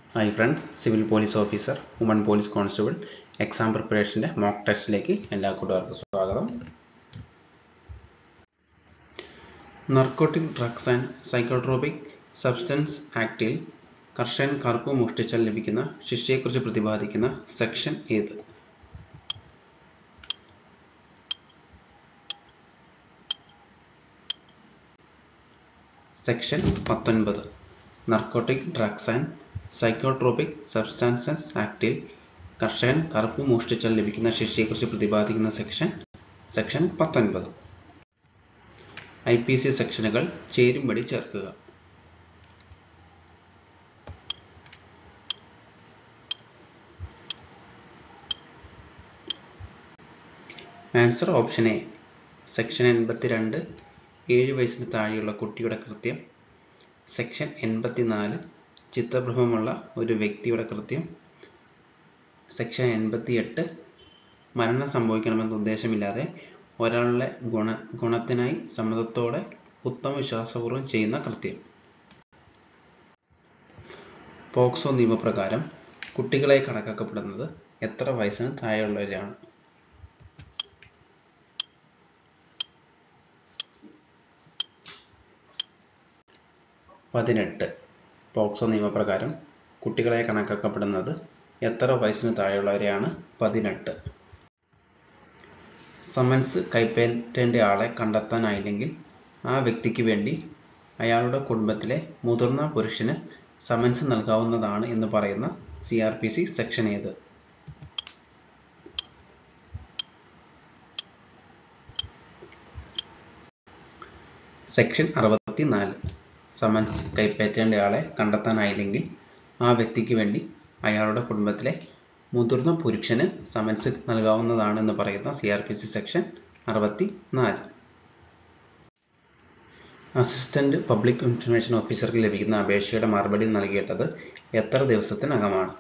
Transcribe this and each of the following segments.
hi friends civil police officer woman police constable exam പ്രിപ്പറേഷൻ്റെ mock ടെസ്റ്റിലേക്ക് എല്ലാ കൂട്ടുകാർക്കും സ്വാഗതം narcotic drugs and psychotropic substance ആക്ടിൽ കർഷകൻ കറുപ്പ് മോഷ്ടിച്ചാൽ ലഭിക്കുന്ന ശിക്ഷയെക്കുറിച്ച് പ്രതിപാദിക്കുന്ന സെക്ഷൻ ഏത് സെക്ഷൻ പത്തൊൻപത് narcotic drugs and psychotropic substances ആക്ടിൽ കർഷകൻ കറുപ്പ് മോഷ്ടിച്ചാൽ ലഭിക്കുന്ന ശിക്ഷയെക്കുറിച്ച് പ്രതിപാദിക്കുന്ന സെക്ഷൻ സെക്ഷൻ പത്തൊൻപത് ഐ പി സി സെക്ഷനുകൾ ചേരുംപടി ചേർക്കുക ആൻസർ ഓപ്ഷൻ എ സെക്ഷൻ എൺപത്തിരണ്ട് ഏഴ് വയസ്സിന് താഴെയുള്ള കുട്ടിയുടെ കൃത്യം സെക്ഷൻ എൺപത്തിനാല് ചിത്രഭ്രമമുള്ള ഒരു വ്യക്തിയുടെ കൃത്യം സെക്ഷൻ എൺപത്തിയെട്ട് മരണം സംഭവിക്കണമെന്ന ഉദ്ദേശമില്ലാതെ ഒരാളുടെ ഗുണ ഗുണത്തിനായി സമ്മതത്തോടെ ഉത്തമ വിശ്വാസപൂർവ്വം ചെയ്യുന്ന കൃത്യം പോക്സോ നിയമപ്രകാരം കുട്ടികളെ കണക്കാക്കപ്പെടുന്നത് എത്ര വയസ്സിന് താഴെയുള്ളവരാണ് പതിനെട്ട് പോക്സോ നിയമപ്രകാരം കുട്ടികളെ കണക്കാക്കപ്പെടുന്നത് എത്ര വയസ്സിന് താഴെയുള്ളവരെയാണ് പതിനെട്ട് സമൻസ് കൈപ്പറ്റേണ്ട ആളെ കണ്ടെത്താനായില്ലെങ്കിൽ ആ വ്യക്തിക്ക് വേണ്ടി അയാളുടെ കുടുംബത്തിലെ മുതിർന്ന പുരുഷന് സമൻസ് നൽകാവുന്നതാണ് എന്ന് പറയുന്ന C R P C section ഏത് സെക്ഷൻ അറുപത്തിനാല് സമൻസ് കൈപ്പറ്റേണ്ടയാളെ കണ്ടെത്താനായില്ലെങ്കിൽ ആ വ്യക്തിക്ക് വേണ്ടി അയാളുടെ കുടുംബത്തിലെ മുതിർന്ന പുരുഷന് സമൻസ് നൽകാവുന്നതാണെന്ന് പറയുന്ന C R P C section അറുപത്തി നാല് അസിസ്റ്റന്റ് പബ്ലിക് ഇൻഫർമേഷൻ ഓഫീസർക്ക് ലഭിക്കുന്ന അപേക്ഷയുടെ മറുപടി നൽകേണ്ടത് എത്ര ദിവസത്തിനകമാണ്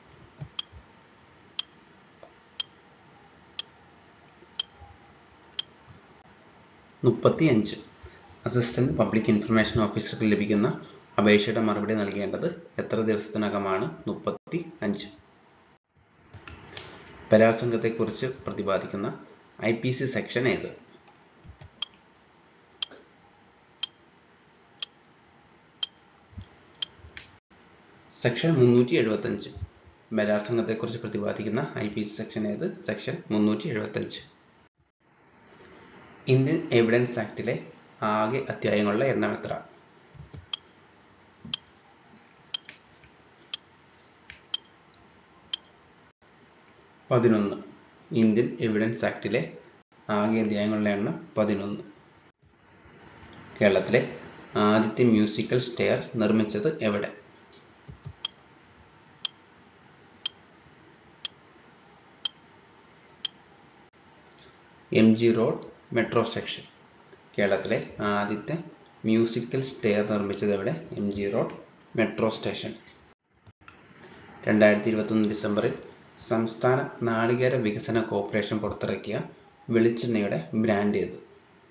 മുപ്പത്തിയഞ്ച് അസിസ്റ്റന്റ് പബ്ലിക് ഇൻഫർമേഷൻ ഓഫീസർക്ക് ലഭിക്കുന്ന അപേക്ഷയുടെ മറുപടി നൽകേണ്ടത് എത്ര ദിവസത്തിനകമാണ് മുപ്പത്തി അഞ്ച് ബലാത്സംഗത്തെക്കുറിച്ച് പ്രതിപാദിക്കുന്ന ഐ പി സി സെക്ഷൻ ഏത് സെക്ഷൻ മുന്നൂറ്റി എഴുപത്തഞ്ച് ബലാത്സംഗത്തെക്കുറിച്ച് പ്രതിപാദിക്കുന്ന ഐ പി സി സെക്ഷൻ ഏത് സെക്ഷൻ മുന്നൂറ്റി എഴുപത്തഞ്ച് ഇന്ത്യൻ എവിഡൻസ് ആക്ടിലെ ആകെ അധ്യായങ്ങളുടെ എണ്ണം എത്ര പതിനൊന്ന് ഇന്ത്യൻ എവിഡൻസ് ആക്ടിലെ ആകെ അധ്യായങ്ങളുടെ എണ്ണം പതിനൊന്ന് കേരളത്തിലെ ആദ്യത്തെ മ്യൂസിക്കൽ സ്റ്റെയർ നിർമ്മിച്ചത് എവിടെ M G road metro section കേരളത്തിലെ ആദ്യത്തെ മ്യൂസിക്കൽ സ്റ്റെയർ നിർമ്മിച്ചത് എവിടെ M G road metro station രണ്ടായിരത്തി ഇരുപത്തൊന്ന് ഡിസംബറിൽ സംസ്ഥാന നാളികേര വികസന കോർപ്പറേഷൻ പുറത്തിറക്കിയ വെളിച്ചെണ്ണയുടെ ബ്രാൻഡ് ഏത്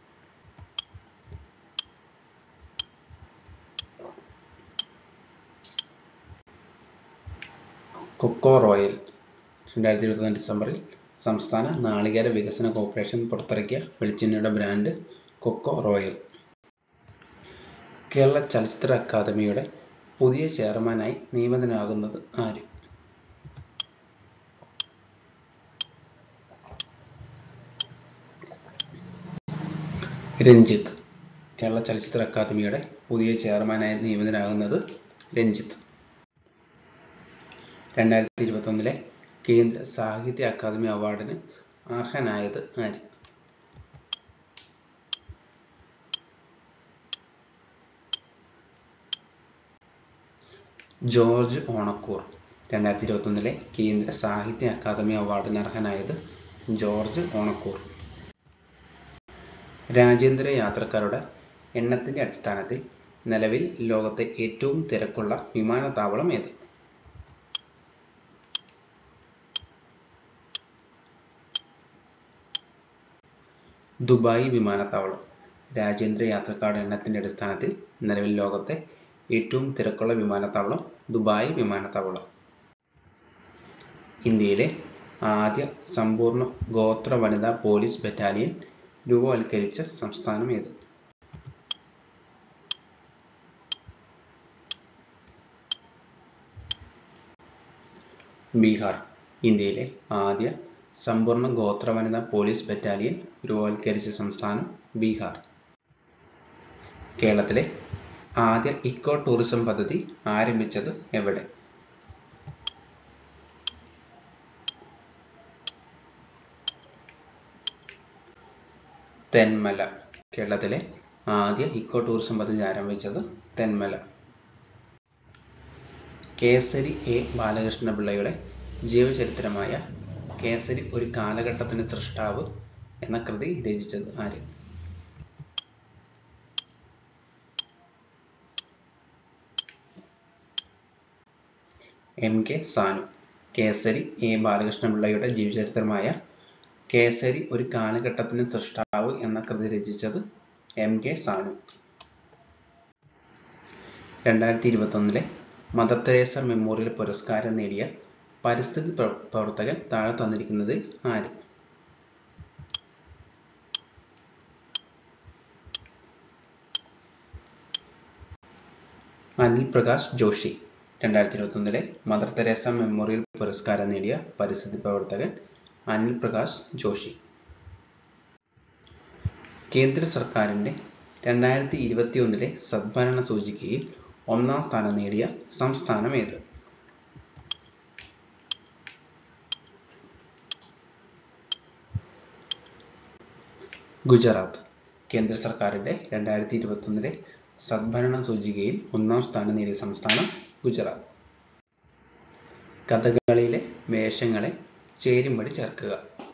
കൊക്കോ റോയൽ രണ്ടായിരത്തി ഇരുപത്തൊന്ന് ഡിസംബറിൽ സംസ്ഥാന നാളികേര വികസന കോർപ്പറേഷൻ പുറത്തിറക്കിയ വെളിച്ചെണ്ണയുടെ ബ്രാൻഡ് കൊക്കോ റോയൽ കേരള ചലച്ചിത്ര അക്കാദമിയുടെ പുതിയ ചെയർമാനായി നിയമിതനാകുന്നത് ആര് രഞ്ജിത്ത് കേരള ചലച്ചിത്ര അക്കാദമിയുടെ പുതിയ ചെയർമാനായി നിയമിതനാകുന്നത് രഞ്ജിത്ത് രണ്ടായിരത്തി ഇരുപത്തൊന്നിലെ കേന്ദ്ര സാഹിത്യ അക്കാദമി അവാർഡിന് അർഹനായത് ആര് ജോർജ് ഓണക്കൂർ രണ്ടായിരത്തി ഇരുപത്തൊന്നിലെ കേന്ദ്ര സാഹിത്യ അക്കാദമി അവാർഡിന് അർഹനായത് ജോർജ് ഓണക്കൂർ രാജ്യാന്തര യാത്രക്കാരുടെ എണ്ണത്തിന്റെ അടിസ്ഥാനത്തിൽ നിലവിൽ ലോകത്തെ ഏറ്റവും തിരക്കുള്ള വിമാനത്താവളം ഏത് ദുബായ് വിമാനത്താവളം രാജ്യാന്തര യാത്രക്കാരുടെ എണ്ണത്തിന്റെ അടിസ്ഥാനത്തിൽ നിലവിൽ ലോകത്തെ ഏറ്റവും തിരക്കുള്ള വിമാനത്താവളം ദുബായ് വിമാനത്താവളം ഇന്ത്യയിലെ ആദ്യ സമ്പൂർണ്ണ ഗോത്ര വനിതാ പോലീസ് ബറ്റാലിയൻ രൂപവൽക്കരിച്ച സംസ്ഥാനം ഏത് ബീഹാർ ഇന്ത്യയിലെ ആദ്യ സമ്പൂർണ്ണ ഗോത്ര വനിതാ പോലീസ് ബറ്റാലിയൻ രൂപവൽക്കരിച്ച സംസ്ഥാനം ബീഹാർ കേരളത്തിലെ ആദ്യ ഇക്കോ ടൂറിസം പദ്ധതി ആരംഭിച്ചത് എവിടെ തെന്മല കേരളത്തിലെ ആദ്യ ഇക്കോ ടൂറിസം പദ്ധതി ആരംഭിച്ചത് തെന്മല കേസരി എ ബാലകൃഷ്ണപിള്ളയുടെ ജീവചരിത്രമായ കേസരി ഒരു കാലഘട്ടത്തിന്റെ സൃഷ്ടാവ് എന്ന കൃതി രചിച്ചത് ആര് M K Sanu Kesari A ബാലകൃഷ്ണപിള്ളയുടെ ജീവചരിത്രമായ കേസരി ഒരു കാലഘട്ടത്തിന് സൃഷ്ടാവ് എന്ന കൃതി രചിച്ചത് എം കെ സാനു രണ്ടായിരത്തി ഇരുപത്തൊന്നിലെ മദർ തെരേസ മെമ്മോറിയൽ പുരസ്കാരം നേടിയ പരിസ്ഥിതി പ്രവർത്തകൻ താഴെ തന്നിരിക്കുന്നത് ആര് അനിൽ പ്രകാശ് ജോഷി രണ്ടായിരത്തി ഇരുപത്തൊന്നിലെ മദർ തെരേസ മെമ്മോറിയൽ പുരസ്കാരം നേടിയ പരിസ്ഥിതി പ്രവർത്തകൻ അനിൽ പ്രകാശ് ജോഷി കേന്ദ്ര സർക്കാരിൻ്റെ രണ്ടായിരത്തി ഇരുപത്തിയൊന്നിലെ സദ്ഭരണ സൂചികയിൽ ഒന്നാം സ്ഥാനം നേടിയ സംസ്ഥാനം ഏത് ഗുജറാത്ത് കേന്ദ്ര സർക്കാരിൻ്റെ രണ്ടായിരത്തി ഇരുപത്തൊന്നിലെ സദ്ഭരണ സൂചികയിൽ ഒന്നാം സ്ഥാനം നേടിയ സംസ്ഥാനം ഗുജറാത്ത് കഥകളിയിലെ വേഷങ്ങളെ ചേരുംപടി ചേർക്കുക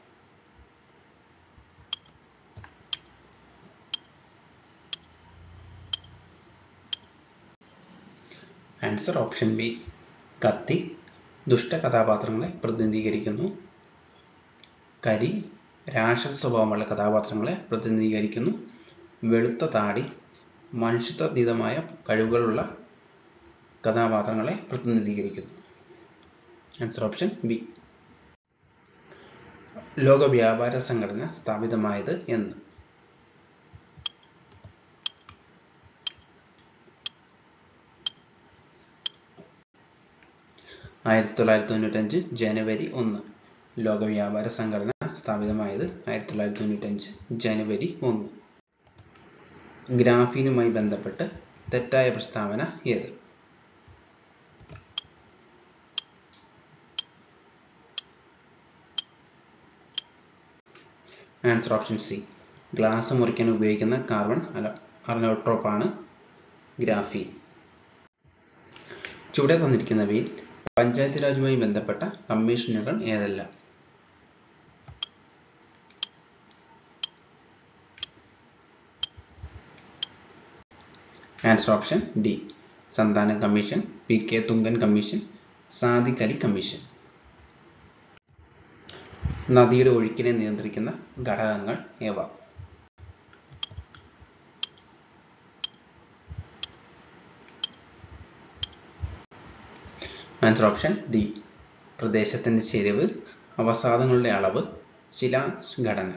ആൻസർ ഓപ്ഷൻ ബി കത്തി ദുഷ്ട കഥാപാത്രങ്ങളെ പ്രതിനിധീകരിക്കുന്നു കരി രാക്ഷസ സ്വഭാവമുള്ള കഥാപാത്രങ്ങളെ പ്രതിനിധീകരിക്കുന്നു വെളുത്ത താടി മനുഷ്യത്വതീതമായ കഴിവുകളുള്ള കഥാപാത്രങ്ങളെ പ്രതിനിധീകരിക്കുന്നു ആൻസർ ഓപ്ഷൻ ബി ലോക വ്യാപാര സംഘടന സ്ഥാപിതമായത് എന്ന് ആയിരത്തി തൊള്ളായിരത്തി തൊണ്ണൂറ്റഞ്ച് ജനുവരി ഒന്ന് ലോക വ്യാപാര സംഘടന സ്ഥാപിതമായത് ആയിരത്തി തൊള്ളായിരത്തി തൊണ്ണൂറ്റഞ്ച് ജനുവരി ഒന്ന് ഗ്രാഫീനുമായി ബന്ധപ്പെട്ട് തെറ്റായ പ്രസ്താവന ഏത് ആൻസർ ഓപ്ഷൻ സി ഗ്ലാസ് മുറിക്കാൻ ഉപയോഗിക്കുന്ന കാർബൺ അലോട്രോപ്പാണ് ഗ്രാഫീൻ ചുവടെ തന്നിരിക്കുന്നവയിൽ പഞ്ചായത്ത് രാജുമായി ബന്ധപ്പെട്ട കമ്മീഷനുകൾ ഏതെല്ലാം answer option D Santhanam commission P K Thungan commission Sadiq Ali commission നദിയുടെ ഒഴുക്കിനെ നിയന്ത്രിക്കുന്ന ഘടകങ്ങൾ ഏവ ആൻസർ ഓപ്ഷൻ ഡി പ്രദേശത്തിന്റെ ചെരിവ് അവസാദങ്ങളുടെ അളവ് ശിലാഘടന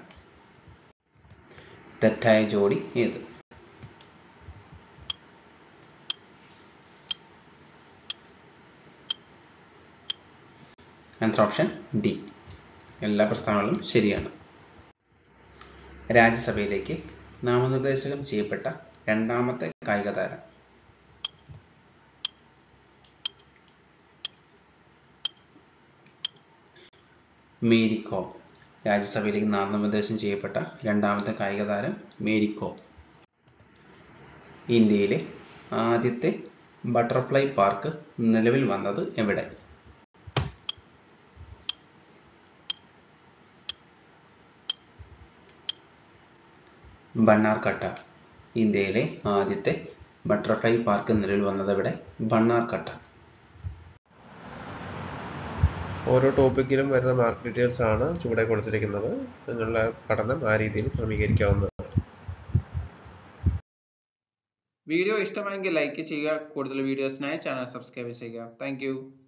തെറ്റായ ജോഡി ഏത് ആൻസർ ഓപ്ഷൻ ഡി എല്ലാ പ്രസ്താവനകളും ശരിയാണ് രാജ്യസഭയിലേക്ക് നാമനിർദ്ദേശകം ചെയ്യപ്പെട്ട രണ്ടാമത്തെ കായിക താരം മേരി കോം രാജ്യസഭയിലേക്ക് നാമനിർദ്ദേശം ചെയ്യപ്പെട്ട രണ്ടാമത്തെ കായിക താരം മേരി കോം ഇന്ത്യയിലെ ആദ്യത്തെ ബട്ടർഫ്ലൈ പാർക്ക് നിലവിൽ വന്നത് എവിടെ ബണ്ണാർക്കട്ട ഇന്ത്യയിലെ ആദ്യത്തെ ബട്ടർഫ്ലൈ പാർക്ക് നിലവിൽ വന്നതെവിടെ ബണ്ണാർക്കട്ട ഓരോ ടോപ്പിക്കിലും വരുന്ന മാർക്ക് ഡീറ്റെയിൽസ് ആണ് ചുവടെ കൊടുത്തിരിക്കുന്നത് നിങ്ങളുടെ പഠനം ആ രീതിയിൽ ക്രമീകരിക്കാവുന്നതാണ് വീഡിയോ ഇഷ്ടമായെങ്കിൽ ലൈക്ക് ചെയ്യുക കൂടുതൽ വീഡിയോസിനായി ചാനൽ സബ്സ്ക്രൈബ് ചെയ്യുക താങ്ക്